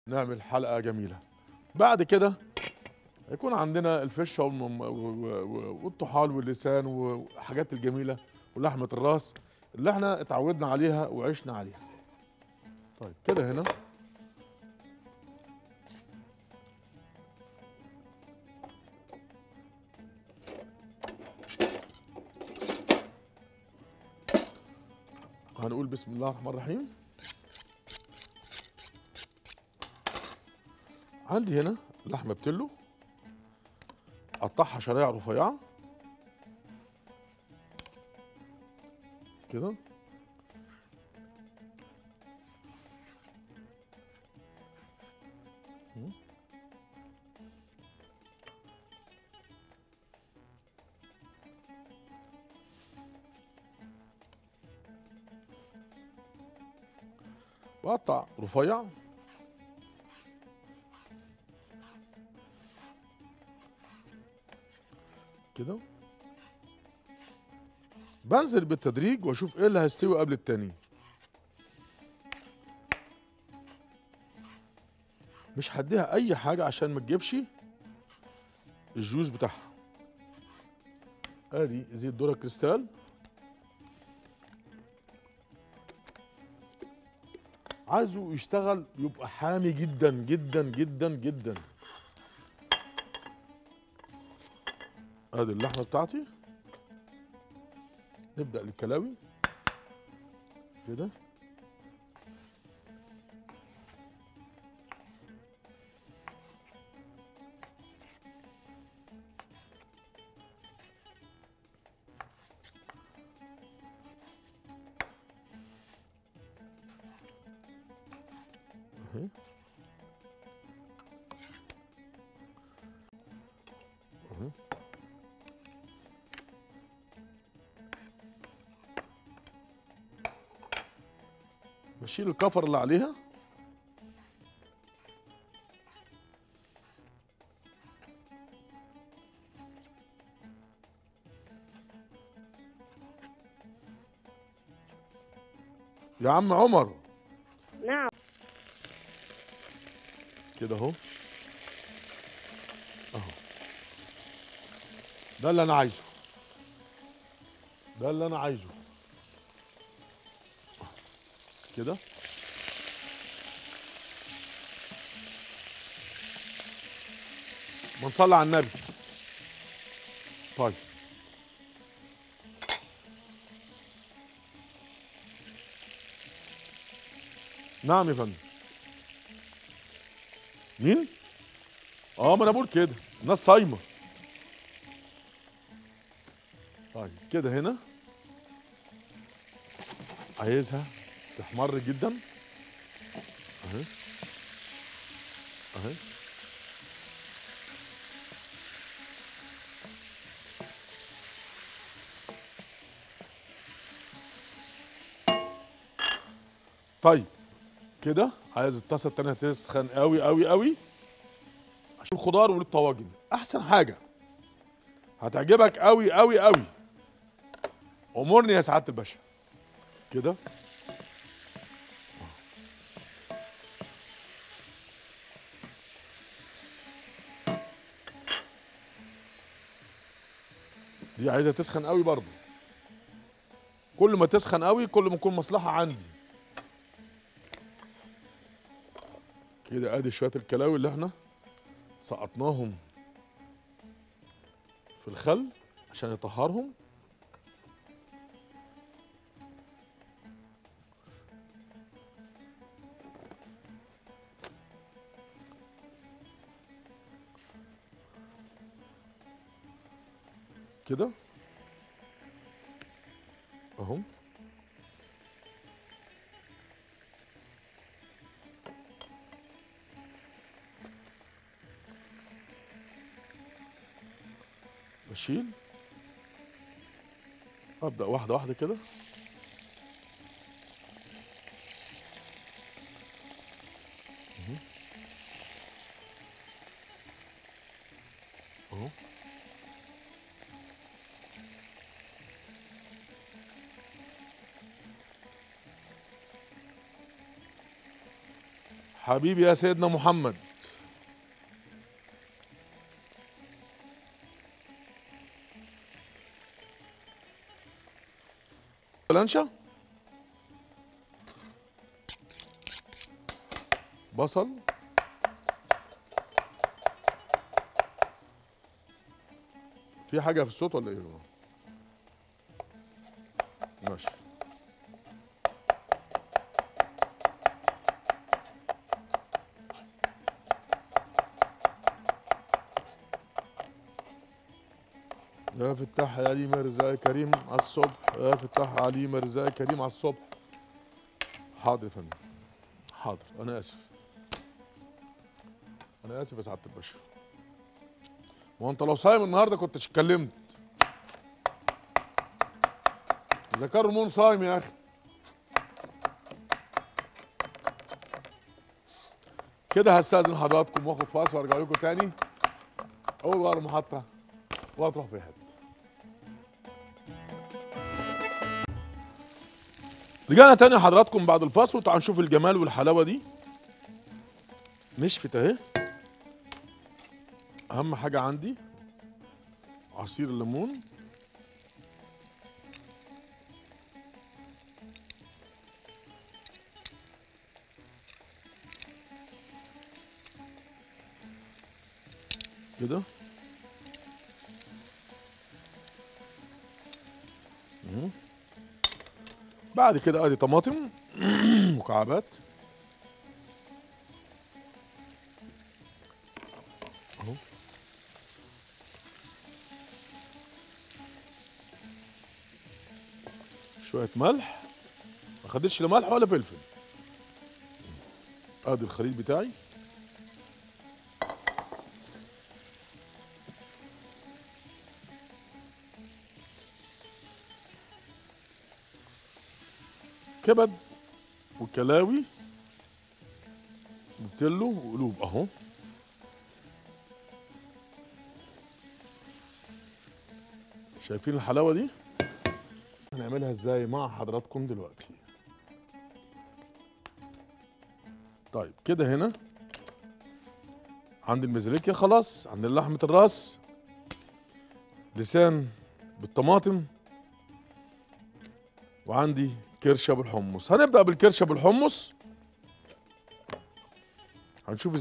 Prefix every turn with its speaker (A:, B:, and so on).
A: نعمل حلقه جميله بعد كده هيكون عندنا الفشه والم- و- و- و- والطحال واللسان والحاجات الجميله ولحمه الراس اللي احنا اتعودنا عليها وعشنا عليها طيب كده هنا هنقول بسم الله الرحمن الرحيم عندي هنا لحمه بتلو قطعها شرايح رفيعه كده مم. بقطع رفيع كده بنزل بالتدريج واشوف ايه اللي هيستوي قبل التاني مش هديها اي حاجه عشان ما تجيبش الجوز بتاعها ادي زيت ذره كريستال عايزه يشتغل يبقى حامي جدا جدا جدا جدا ادي اللحمه بتاعتي نبدا الكلاوي كده اهي اهي بشيل الكفر اللي عليها يا عم عمر
B: نعم
A: كده اهو اهو ده اللي انا عايزه ده اللي انا عايزه كده ما نصلي على النبي طيب نعم يا فندم مين؟ اه ما انا بقول كده الناس صايمه طيب كده هنا عايزها تحمر جدا اهي اهي طيب كده عايز الطاسه التانيه تسخن قوي قوي قوي عشان الخضار والطواجن احسن حاجه هتعجبك قوي قوي قوي امرني يا سعاده الباشا كده دي عايزه تسخن قوي برضو كل ما تسخن قوي كل ما يكون مصلحه عندي كده ادي شويه الكلاوي اللي احنا سقطناهم في الخل عشان يطهرهم كده اهو بشيل ابدا واحده واحده كده مهم. اهو حبيبي يا سيدنا محمد لانشا بصل في حاجة في الصوت ولا ايه؟ ماشي يا فتاح يا عليم يا رزاق يا كريم على الصبح يا فتاح يا عليم يا رزاق يا كريم على الصبح حاضر يا فندم حاضر انا اسف انا اسف يا سعاده الباشا ما هو انت لو صايم النهارده كنتش اتكلمت ذكر رمون صايم يا اخي كده هستاذن حضراتكم واخد فاصل وارجع لكم تاني اول ورا المحطه واطرح في حته رجعنا تاني حضراتكم بعد الفاصل وتعالوا نشوف الجمال والحلاوه دي نشفت اهي اهم حاجه عندي عصير الليمون كده مم. بعد كده ادي طماطم مكعبات اهو شوية ملح ما خدتش لا ملح ولا فلفل ادي الخليط بتاعي كبد وكلاوي وبتلو وقلوب اهو شايفين الحلاوه دي هنعملها ازاي مع حضراتكم دلوقتي طيب كده هنا عند المزريكيا خلاص عند لحمه الراس لسان بالطماطم وعندي كرشه بالحمص هنبدا بالكرشه بالحمص هنشوف